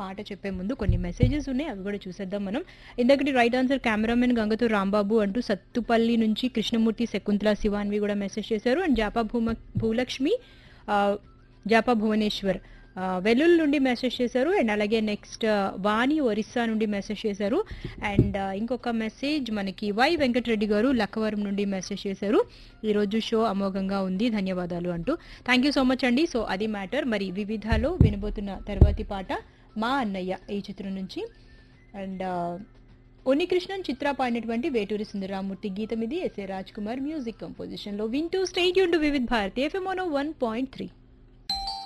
పాట చెప్పే ముందు కొన్ని మెసేజెస్ ఉన్నాయి అవి కూడా చూసేద్దాం మనం ఇందకటి రైట్ ఆన్సర్ కెమెరామెన్ గంగతో రాంబాబు అంటూ సత్తుపల్లి నుంచి కృష్ణమూర్తి శకుంతల శివాన్వి కూడా మెసేజ్ చేశారు అండ్ జాపా భూమ భూలక్ష్మి ఆ, జాపా భువనేశ్వర్ ఆ, వెల్లుల్లి నుండి మెసేజ్ చేశారు అండ్ అలాగే నెక్స్ట్ వాణి ఒరిస్సా నుండి మెసేజ్ చేశారు అండ్ ఆ, ఇంకొక మెసేజ్ మనకి వై వెంకటరెడ్డి గారు లక్కవరం నుండి మెసేజ్ చేశారు ఈరోజు షో అమోఘంగా ఉంది ధన్యవాదాలు అంటూ థ్యాంక్ యూ సో మచ్ అండి సో అది మ్యాటర్ మరి వివిధాలో వినబోతున్న తర్వాతి పాట మా అన్నయ్య ఈ చిత్రం నుంచి అండ్ ఉన్నికృష్ణన్ చిత్ర పాడినటువంటి వేటూరి సుందరరామూర్తి గీతం ఇది S A Raj Kumar music composition లో వింటూ స్టేట్ యూన్ to Vividh Bharati FM one point three